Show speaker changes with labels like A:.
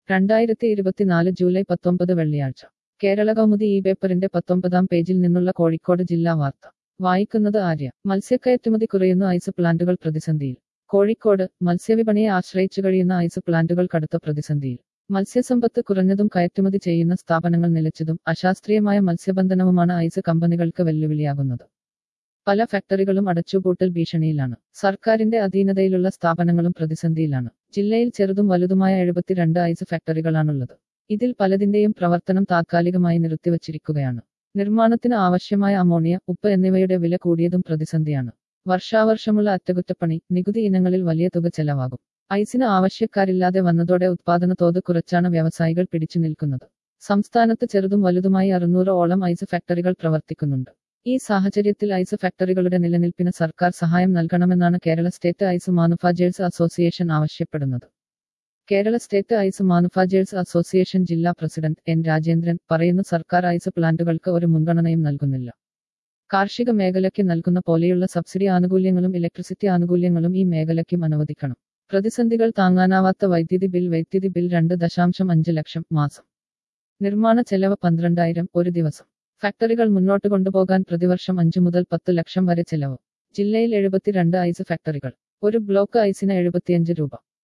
A: രണ്ടായിരത്തി ഇരുപത്തിനാല് ജൂലൈ പത്തൊമ്പത് വെള്ളിയാഴ്ച കേരള കൗമുദി ഈ പേപ്പറിന്റെ പത്തൊമ്പതാം പേജിൽ നിന്നുള്ള കോഴിക്കോട് ജില്ലാ വാർത്ത വായിക്കുന്നത് ആര്യ മത്സ്യക്കയറ്റുമതി കുറയുന്നു ഐസ് പ്ലാന്റുകൾ പ്രതിസന്ധിയിൽ കോഴിക്കോട് മത്സ്യവിപണിയെ ആശ്രയിച്ചു കഴിയുന്ന ഐസ് പ്ലാന്റുകൾ കടുത്ത പ്രതിസന്ധിയിൽ മത്സ്യസമ്പത്ത് കുറഞ്ഞതും കയറ്റുമതി ചെയ്യുന്ന സ്ഥാപനങ്ങൾ നിലച്ചതും അശാസ്ത്രീയമായ മത്സ്യബന്ധനവുമാണ് ഐസ് കമ്പനികൾക്ക് വെല്ലുവിളിയാകുന്നത് പല ഫാക്ടറികളും അടച്ചുപൂട്ടൽ ഭീഷണിയിലാണ് സർക്കാരിന്റെ അധീനതയിലുള്ള സ്ഥാപനങ്ങളും പ്രതിസന്ധിയിലാണ് ജില്ലയിൽ ചെറുതും വലുതുമായ എഴുപത്തിരണ്ട് ഐസ് ഫാക്ടറികളാണുള്ളത് ഇതിൽ പലതിന്റെയും പ്രവർത്തനം താത്കാലികമായി നിർത്തിവച്ചിരിക്കുകയാണ് നിർമ്മാണത്തിന് ആവശ്യമായ അമോണിയ ഉപ്പ് എന്നിവയുടെ വില കൂടിയതും പ്രതിസന്ധിയാണ് വർഷാവർഷമുള്ള അറ്റകുറ്റപ്പണി നികുതി ഇനങ്ങളിൽ വലിയ തുക ചെലവാകും ഐസിന് ആവശ്യക്കാരില്ലാതെ വന്നതോടെ ഉത്പാദന തോത് കുറച്ചാണ് വ്യവസായികൾ പിടിച്ചു നിൽക്കുന്നത് സംസ്ഥാനത്ത് ചെറുതും വലുതുമായി അറുന്നൂറോളം ഐസ് ഫാക്ടറികൾ പ്രവർത്തിക്കുന്നുണ്ട് ഈ സാഹചര്യത്തിൽ ഐസ് ഫാക്ടറികളുടെ നിലനിൽപ്പിന് സർക്കാർ സഹായം നൽകണമെന്നാണ് Kerala state ice manufacturers association ആവശ്യപ്പെടുന്നത് Kerala state ice manufacturers association ജില്ലാ പ്രസിഡന്റ് എൻ രാജേന്ദ്രൻ പറയുന്നു സർക്കാർ ഐസ് പ്ലാന്റുകൾക്ക് ഒരു മുൻഗണനയും നൽകുന്നില്ല കാർഷിക മേഖലയ്ക്ക് നൽകുന്ന പോലെയുള്ള സബ്സിഡി ആനുകൂല്യങ്ങളും ഇലക്ട്രിസിറ്റി ആനുകൂല്യങ്ങളും ഈ മേഖലയ്ക്കും അനുവദിക്കണം പ്രതിസന്ധികൾ താങ്ങാനാവാത്ത വൈദ്യുതി ബിൽ വൈദ്യുതി ബിൽ രണ്ട് ദശാംശം അഞ്ച് ലക്ഷം മാസം നിർമ്മാണ ചെലവ് പന്ത്രണ്ടായിരം ഒരു ദിവസം ഫാക്ടറികൾ മുന്നോട്ട് കൊണ്ടുപോകാൻ പ്രതിവർഷം അഞ്ചു മുതൽ പത്ത് ലക്ഷം വരെ ചെലവ് ജില്ലയിൽ എഴുപത്തിരണ്ട് ഐസ് ഫാക്ടറികൾ ഒരു ബ്ലോക്ക് ഐസിന് എഴുപത്തിയഞ്ച് രൂപ